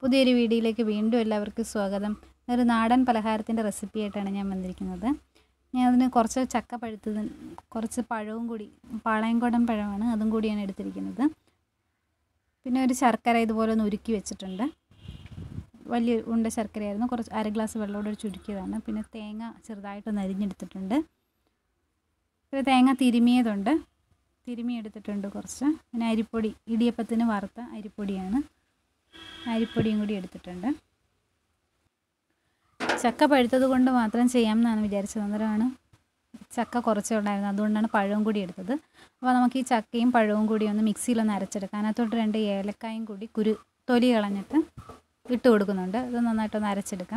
പുതിയൊരു വീഡിയോയിലേക്ക് വീണ്ടും എല്ലാവർക്കും സ്വാഗതം ഒരു നാടൻ പലഹാരത്തിൻ്റെ റെസിപ്പി ആയിട്ടാണ് ഞാൻ വന്നിരിക്കുന്നത് ഞാൻ അതിന് കുറച്ച് ചക്ക പഴുത്തത് കുറച്ച് പഴവും കൂടി പാളയംകുടം പഴമാണ് അതും കൂടിയാണ് എടുത്തിരിക്കുന്നത് പിന്നെ ഒരു ശർക്കര ഇതുപോലെ ഒന്ന് ഉരുക്കി വെച്ചിട്ടുണ്ട് വലിയ ഉണ്ട ശർക്കരയായിരുന്നു കുറച്ച് അര ഗ്ലാസ് വെള്ളത്തോടെ ഒരു ചുരുക്കിയതാണ് പിന്നെ തേങ്ങ ചെറുതായിട്ടൊന്ന് അരിഞ്ഞെടുത്തിട്ടുണ്ട് പിന്നെ തേങ്ങ തിരുമിയതുണ്ട് തിരുമി എടുത്തിട്ടുണ്ട് കുറച്ച് പിന്നെ അരിപ്പൊടി ഇടിയപ്പത്തിന് വറുത്ത അരിപ്പൊടിയാണ് അരിപ്പൊടിയും കൂടി എടുത്തിട്ടുണ്ട് ചക്ക പഴുത്തത് കൊണ്ട് മാത്രം ചെയ്യാമെന്നാണ് വിചാരിച്ചത് അന്നേരമാണ് ചക്ക കുറച്ചേ ഉണ്ടായിരുന്നു അതുകൊണ്ടാണ് പഴവും കൂടി എടുത്തത് അപ്പോൾ നമുക്ക് ഈ ചക്കയും പഴവും കൂടി ഒന്ന് മിക്സിയിലൊന്ന് അരച്ചെടുക്കാം അതിനകത്തോട്ട് രണ്ട് ഏലക്കായും കൂടി കുരു തൊലി കളഞ്ഞിട്ട് ഇട്ട് കൊടുക്കുന്നുണ്ട് ഇത് നന്നായിട്ടൊന്ന് അരച്ചെടുക്കാം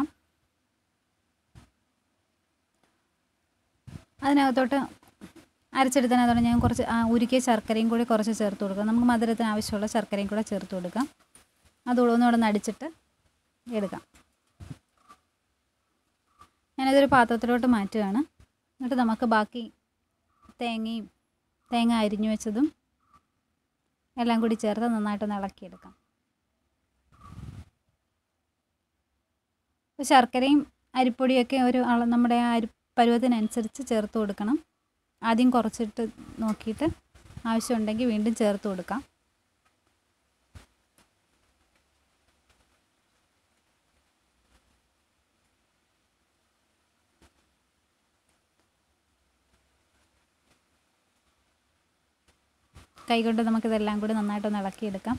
അതിനകത്തോട്ട് അരച്ചെടുത്തതിനകത്തോട്ട് ഞാൻ കുറച്ച് ആ ഉരുക്കിയ ശർക്കരയും കൂടി കുറച്ച് ചേർത്ത് കൊടുക്കാം നമുക്ക് മധുരത്തിന് ആവശ്യമുള്ള ശർക്കരയും കൂടെ ചേർത്ത് കൊടുക്കാം അത് ഒന്നുകൂടെ നടിച്ചിട്ട് എടുക്കാം ഞാനിതൊരു പാത്രത്തിലോട്ട് മാറ്റുകയാണ് എന്നിട്ട് നമുക്ക് ബാക്കി തേങ്ങയും തേങ്ങ അരിഞ്ഞു വെച്ചതും എല്ലാം കൂടി ചേർത്ത് നന്നായിട്ടൊന്ന് ഇളക്കിയെടുക്കാം ശർക്കരയും അരിപ്പൊടിയൊക്കെ ഒരു അള നമ്മുടെ ആ അരി പരുവത്തിനനുസരിച്ച് ചേർത്ത് കൊടുക്കണം ആദ്യം കുറച്ചിട്ട് നോക്കിയിട്ട് ആവശ്യമുണ്ടെങ്കിൽ വീണ്ടും ചേർത്ത് കൊടുക്കാം കൈകൊണ്ട് നമുക്കിതെല്ലാം കൂടി നന്നായിട്ടൊന്ന് ഇളക്കിയെടുക്കാം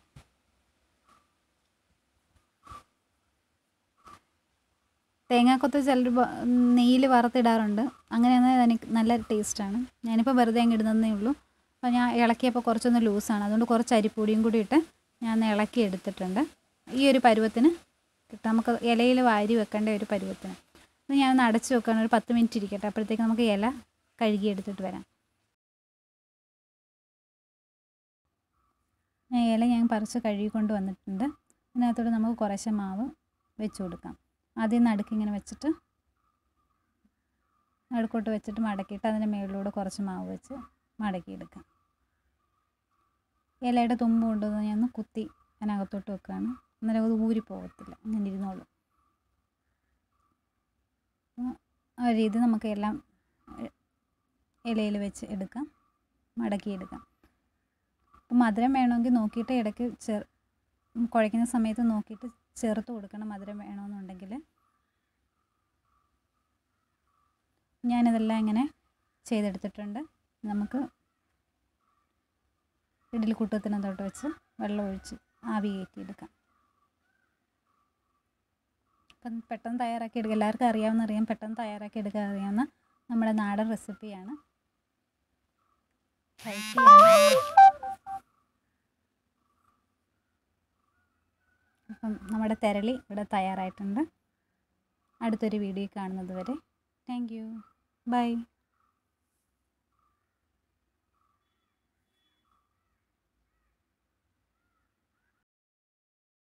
തേങ്ങാക്കൊത്ത് ചിലർ നെയ്യിൽ വറുത്തിടാറുണ്ട് അങ്ങനെയാണെങ്കിൽ എനിക്ക് നല്ല ടേസ്റ്റാണ് ഞാനിപ്പോൾ വെറുതെ അങ്ങ് ഇടുന്നതേ ഉള്ളൂ അപ്പോൾ ഞാൻ ഇളക്കിയപ്പോൾ കുറച്ചൊന്ന് ലൂസാണ് അതുകൊണ്ട് കുറച്ച് അരിപ്പൊടിയും കൂടി ഇട്ട് ഞാൻ ഇളക്കി എടുത്തിട്ടുണ്ട് ഈ ഒരു പരുവത്തിന് കിട്ടും നമുക്ക് ഇലയിൽ വാരി വെക്കേണ്ട ഒരു പരുവത്തിന് അത് ഞാൻ അടച്ച് വെക്കണം ഒരു പത്ത് മിനിറ്റ് ഇരിക്കട്ടെ അപ്പോഴത്തേക്ക് നമുക്ക് ഇല കഴുകി എടുത്തിട്ട് വരാം ഇല ഞാൻ പറിച്ച് കഴുകി കൊണ്ട് വന്നിട്ടുണ്ട് അതിനകത്തോട്ട് നമുക്ക് കുറേശ്ശെ മാവ് വെച്ച് കൊടുക്കാം ആദ്യം നടുക്ക് ഇങ്ങനെ വെച്ചിട്ട് നടുക്കോട്ട് വെച്ചിട്ട് മടക്കിയിട്ട് അതിൻ്റെ മുകളിലൂടെ കുറച്ച് മാവ് വെച്ച് മടക്കിയെടുക്കാം ഇലയുടെ തുമ്പ് കൊണ്ടുവന്ന് ഞാൻ ഒന്ന് കുത്തി അതിനകത്തോട്ട് വെക്കുകയാണ് അന്നേരം അത് ഊരി പോകത്തില്ല അങ്ങനെ ഇരുന്നോളും ആ രീതി നമുക്ക് എല്ലാം ഇലയിൽ വെച്ച് എടുക്കാം മടക്കിയെടുക്കാം അപ്പം മധുരം വേണമെങ്കിൽ നോക്കിയിട്ട് ഇടയ്ക്ക് ചെർ കുഴയ്ക്കുന്ന സമയത്ത് നോക്കിയിട്ട് ചേർത്ത് കൊടുക്കണം മധുരം വേണമെന്നുണ്ടെങ്കിൽ ഞാനിതെല്ലാം ഇങ്ങനെ ചെയ്തെടുത്തിട്ടുണ്ട് നമുക്ക് ഇഡലി കൂട്ടത്തിനകത്തോട്ട് വെച്ച് വെള്ളം ഒഴിച്ച് ആവി കയറ്റിയെടുക്കാം അപ്പം പെട്ടെന്ന് തയ്യാറാക്കി എടുക്കുക എല്ലാവർക്കും അറിയാവുന്ന അറിയാം പെട്ടെന്ന് തയ്യാറാക്കി എടുക്കാൻ അറിയാവുന്ന നമ്മുടെ നാടൻ റെസിപ്പിയാണ് ട്രൈ അപ്പം നമ്മുടെ തെരളി ഇവിടെ തയ്യാറായിട്ടുണ്ട് അടുത്തൊരു വീഡിയോ കാണുന്നത് വരെ താങ്ക് യു ബൈ